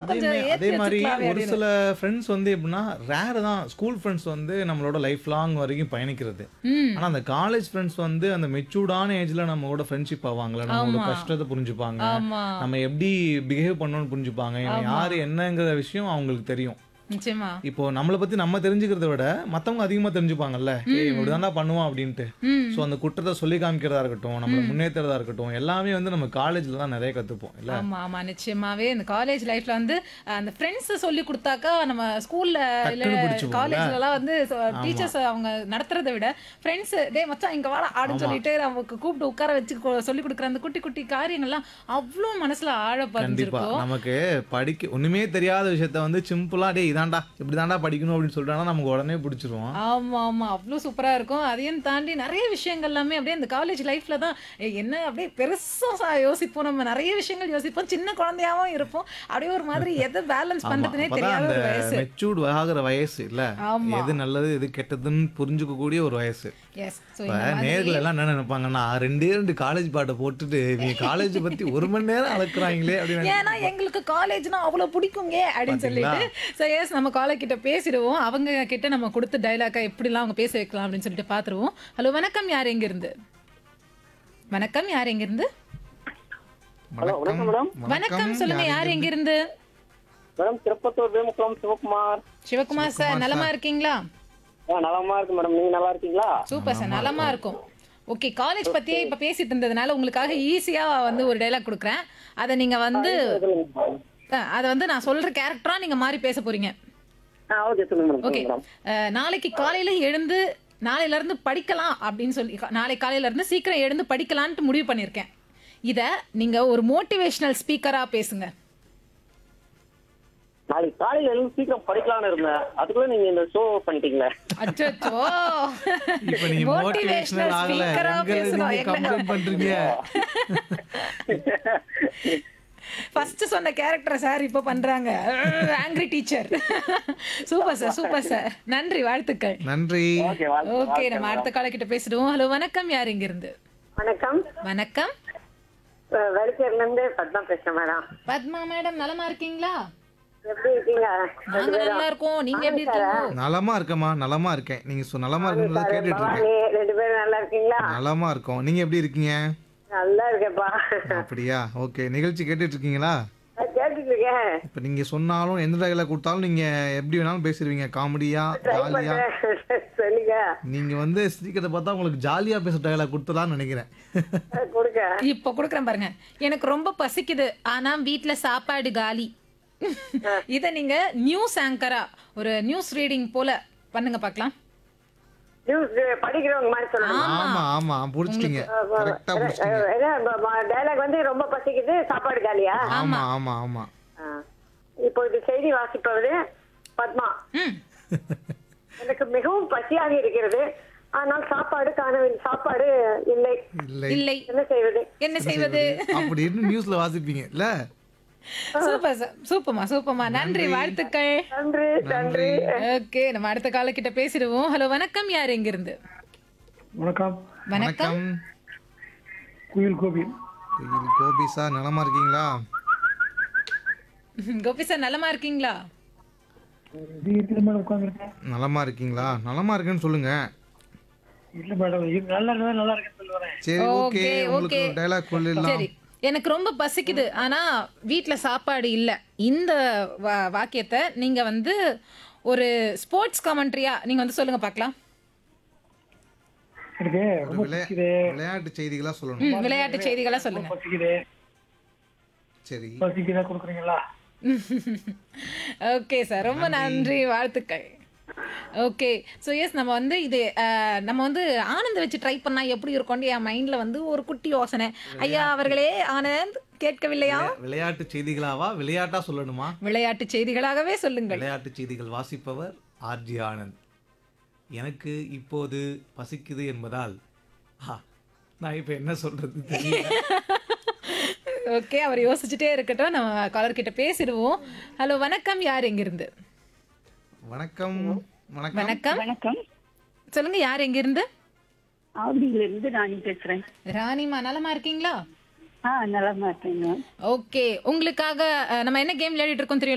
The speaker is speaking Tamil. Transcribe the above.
அதே கொஞ்சம் மா- ஏத்தி அதே மாதிரி வச்சுக்கலாமே ஒரு அப்படின்னு. சில ஃப்ரெண்ட்ஸ் வந்து எப்படின்னா ரேர் தான் ஸ்கூல் ஃப்ரெண்ட்ஸ் வந்து நம்மளோட லைஃப் லாங் வரைக்கும் பயணிக்கிறது ம் ஆனா அந்த காலேஜ் ஃப்ரெண்ட்ஸ் வந்து அந்த மெச்சூர்டான ஏஜ்ல நம்மளோட ஃப்ரெண்ட்ஷிப் ஆவாங்களா நம்மளோட கஷ்டத்தை புரிஞ்சுப்பாங்க ஆமா நம்ம எப்படி பிஹேவ் பண்ணணும்னு புரிஞ்சுப்பாங்க இவன் யாரு என்னங்கிற விஷயம் அவங்களுக்கு தெரியும் நிச்சயமா இப்போ நம்மளை பத்தி நம்ம தெரிஞ்சுக்கிறத விட மத்தவங்க அதிகமா தெரிஞ்சுப்பாங்கல்ல ஏய் இவன் இப்படிதான்டா பண்ணுவான் அப்படின்ட்டு ம் ஸோ அந்த குற்றத்தை சொல்லி காமிக்கிறதா இருக்கட்டும் நம்மளை முன்னேற்றுறதா இருக்கட்டும் எல்லாமே வந்து நம்ம காலேஜ்ல தான் நிறைய கத்துப்போம் இல்ல ஆமா ஆமா நிச்சயமாவே இந்த காலேஜ் லைஃப்ல வந்து அஹ், அந்த ஃப்ரெண்ட்ஸ் சொல்லி கொடுத்தாக்கா நம்ம ஸ்கூல்ல இல்ல பிடிச்சுக்குவோம்ல. காலேஜ்ல எல்லாம் வந்து டீச்சர்ஸ் அவங்க நடத்துறதை விட ஃப்ரெண்ட்ஸ் டேய் மச்சான் இங்க வாடா அப்படின்னு சொல்லிட்டு நமக்கு கூப்பிட்டு உட்கார வச்சு கொ- சொல்லி கொடுக்குற அந்த குட்டி குட்டி காரியங்கள்லாம் அவ்வளோ மனசுல ஆழ கண்டிப்பா பதிஞ்சிருக்கும் நமக்கு படிக்க ஒண்ணுமே தெரியாத விஷயத்த வந்து சிம்பிளா டேய் இதான்டா இப்படிதான்டா படிக்கணும் அப்படின்னு சொல்லிட்டாங்கன்னா நமக்கு உடனே பிடிச்சிருவோம் ஆமா ஆமா அவ்வளோ சூப்பரா இருக்கும் அதையும் தாண்டி நிறைய விஷயங்கள் எல்லாமே அப்படியே இந்த காலேஜ் லைஃப்ல தான் ஏய், என்ன அப்படியே பெருசா சா- யோசிப்போம் நம்ம நிறைய விஷயங்கள் யோசிப்போம் சின்ன குழந்தையாவும் இருப்போம் அப்படியே ஒரு மாதிரி எதை பேலன்ஸ் ஆமா பண்றதுனே அப்பதான் தெரியாத அந்த ஒரு வயசு மெச்சூர்ட் ஆகுற வயசு இல்ல ஆமா. எது நல்லது எது கெட்டதுன்னு புரிஞ்சுக்க கூடிய ஒரு வயசு எஸ் ஸோ இப்ப நேர்கள் எல்லாம் என்ன நினைப்பாங்கன்னா ரெண்டே ரெண்டு காலேஜ் பாட்டை போட்டுட்டு நீங்க காலேஜ் பத்தி ஒரு மணி நேரம் அளக்குறாங்களே அப்படின்னு ஏன்னா எங்களுக்கு காலேஜ்னா அவ்வளோ பிடிக்குங்க அப்படின்னு சொல்லிட்டு ஸோ எஸ் நம்ம காலேஜ் கிட்ட பேசிடுவோம் அவங்க கிட்ட நம்ம கொடுத்த டைலாக்கா எப்படிலாம் அவங்க பேச வைக்கலாம் அப்படின்னு சொல்லிட்டு பார்த்துருவோம் ஹலோ வணக்கம் யார் எங்க இருந்து வணக்கம் யார் எங்க இருந்து ஹலோ வணக்கம் மேடம் வணக்கம் சொல்லுங்க யார் எங்க இருந்து மேடம் திருப்பத்தூர் வேமுக்குளம் சிவகுமார் சிவகுமார் சார் நலமா இருக்கீங்களா ஆ நலமா இருக்கு மேடம் நீங்க நல்லா இருக்கீங்களா சூப்பர் சார் நலமா இருக்கும் ஓகே காலேஜ் பத்தியே இப்ப பேசிட்டு இருந்ததுனால உங்களுக்காக ஈஸியா வந்து ஒரு டைலாக் கொடுக்குறேன் அதை நீங்க வந்து அஹ், அதை வந்து நான் சொல்ற கேரக்டரா நீங்க மாறி பேச போறீங்க ஆ ஓகே சொல்லுங்க மேடம் ஓகே சொல்லுங்க மேடம் நாளைக்கு காலையில எழுந்து நாளையில இருந்து படிக்கலாம் அப்படின்னு சொல்லி நாளை காலையில இருந்து சீக்கிரம் எழுந்து படிக்கலான்ட்டு முடிவு பண்ணியிருக்கேன் இத நீங்க ஒரு மோட்டிவேஷனல் ஸ்பீக்கரா பேசுங்க நாளைக்கு காலையில எழுந்து சீக்கிரம் படிக்கலாம்னு இருந்தேன் அதுக்குள்ள நீங்க இந்த ஷோ பண்ணிட்டீங்களே அச்சோ இப்ப நீ மோட்டிவேஷனல் ஆகல எங்க நீங்க கம்ப்ளைண்ட் பண்றீங்க ஃபர்ஸ்ட் சொன்ன கேரக்டர் சார் இப்போ பண்றாங்க angry teacher super sir super sir நன்றி வாழ்த்துக்கள் நன்றி ஓகே ஓகே நம்ம அடுத்த கால கிட்ட பேசிடுவோம் ஹலோ வணக்கம் யார் இங்க இருந்து வணக்கம் வணக்கம் வெளிச்சேர்ல இருந்து பத்மா பேசுறேன் மேடம் பத்மா மேடம் நலமா இருக்கீங்களா எப்படி இருக்கீங்க நாங்க நல்லா இருக்கோம் நீங்க எப்படி இருக்கீங்க நலமா இருக்கேம்மா நலமா இருக்கேன் நீங்க சொ- நலமா இருக்குன்றத கேட்டுட்டு இருக்கேன் பவானி ரெண்டு பேரும் நல்லா இருக்கீங்களா நலமா இருக்கோம் நீங்க எப்படி இருக்கீங்க நல்லா இருக்கேப்பா அப்படியா ஓகே நிகழ்ச்சி கேட்டுட்டு இருக்கீங்களா நான் கேட்டுட்டு இருக்கேன் இப்ப நீங்க சொன்னாலும் எந்த டைலாக் கொடுத்தாலும் நீங்க எப்படி வேணாலும் பேசிடுவீங்க காமெடியா ட்ரை ஜாலியா பண்றேன் சொல்லுங்க நீங்க வந்து ஸ்ரீக்கத்தை பார்த்தா உங்களுக்கு ஜாலியா பேசுற டைலாக் கொடுத்தலாம்னு நினைக்கிறேன் கொடுங்க இப்போ கொடுக்குறேன் பாருங்க எனக்கு ரொம்ப பசிக்குது ஆனா வீட்ல சாப்பாடு காலி இத நீங்க நியூஸ் ஆங்கரா ஒரு நியூஸ் ரீடிங் போல பண்ணுங்க பார்க்கலாம் நியூஸ் படிக்கிறவங்க மாதிரி சொல்லணும் ஆமா ஆமா புடிச்சிட்டீங்க கரெக்டா புடிச்சிட்டீங்க டைலாக் வந்து ரொம்ப பசிக்குது சாப்பாடு காலியா ஆமா ஆமா ஆமா ஆ. இப்போ இது செய்தி வாசிப்பவது பத்மா ம் எனக்கு மிகவும் பசியாக இருக்கிறது ஆனால் சாப்பாடு காணவில்லை சாப்பாடு இல்லை இல்லை இல்லை என்ன செய்வது என்ன செய்வது அப்படின்னு நியூஸ்ல வாசிப்பீங்க இல்ல சூப்பர் சார் சூப்பர்மா சூப்பர்மா நன்றி வாழ்த்துக்கள் நன்றி நன்றி ஓகே நம்ம அடுத்த கால கிட்ட பேசிடுவோம் ஹலோ வணக்கம் யார் எங்க இருந்து வணக்கம் வணக்கம் வணக்கம் குயில் கோபி கோயில் கோபி சார் நலமா இருக்கீங்களா கோபி சார் நலமா இருக்கீங்களா வீட்டில் மேடம் உட்காந்துருக்கேன் நலமா இருக்கீங்களா நலமா இருக்கேன்னு சொல்லுங்க இல்லை மேடம் இது நல்லா இருந்தா நல்லா இருக்குன்னு சொல்லுவேன் சரி ஓகே Okay, உங்களுக்கு okay. டைலாக் சொல்லிடலாம் சரி எனக்கு ரொம்ப பசிக்குது ஆனா வீட்ல சாப்பாடு இல்ல இந்த வா- வாக்கியத்தை நீங்க வந்து ஒரு ஸ்போர்ட்ஸ் கமெண்ட்ரியா நீங்க வந்து சொல்லுங்க பார்க்கலாம் எனக்கு ஒரு ரொம்ப விளையா- பசிக்குது விளையாட்டு செய்திகளா சொல்லணும் ம், விளையாட்டு செய்திகளா சொல்லுங்க பசிக்குது சரி பசிக்குதா கொடுக்குறீங்களா ஓகே சார் ரொம்ப நன்றி வாழ்த்துக்கள் ஓகே ஸோ எஸ் நம்ம வந்து இது அஹ், நம்ம வந்து ஆனந்த் வச்சு ட்ரை பண்ணா எப்படி இருக்கும்னு என் மைண்ட்ல வந்து ஒரு குட்டி யோசனை ஐயா அவர்களே ஆனந்த் கேட்கவில்லையா விளையா- விளையாட்டு செய்திகளாவா விளையாட்டா சொல்லணுமா விளையாட்டு செய்திகளாகவே சொல்லுங்கள் விளையாட்டு செய்திகள் வாசிப்பவர் ஆர்ஜி ஆனந்த் எனக்கு இப்போது பசிக்குது என்பதால் ஆ, நான் இப்போ என்ன சொல்றது தெரியல ஓகே அவர் யோசிச்சுட்டே இருக்கட்டும் நம்ம காலர் கிட்ட பேசிடுவோம் ஹலோ வணக்கம் யார் எங்கிருந்து வணக்கம் வணக்கம் வணக்கம் வணக்கம் சொல்லுங்க யார் எங்கிருந்து ஆவடியில இருந்து ராணி பேசுறேன் ராணிமா நலமா இருக்கீங்களா ஆ நலமா இருக்கேங்க ஓகே உங்களுக்காக அஹ், நம்ம என்ன கேம் விளையாடிட்டு இருக்கோம் தெரியும்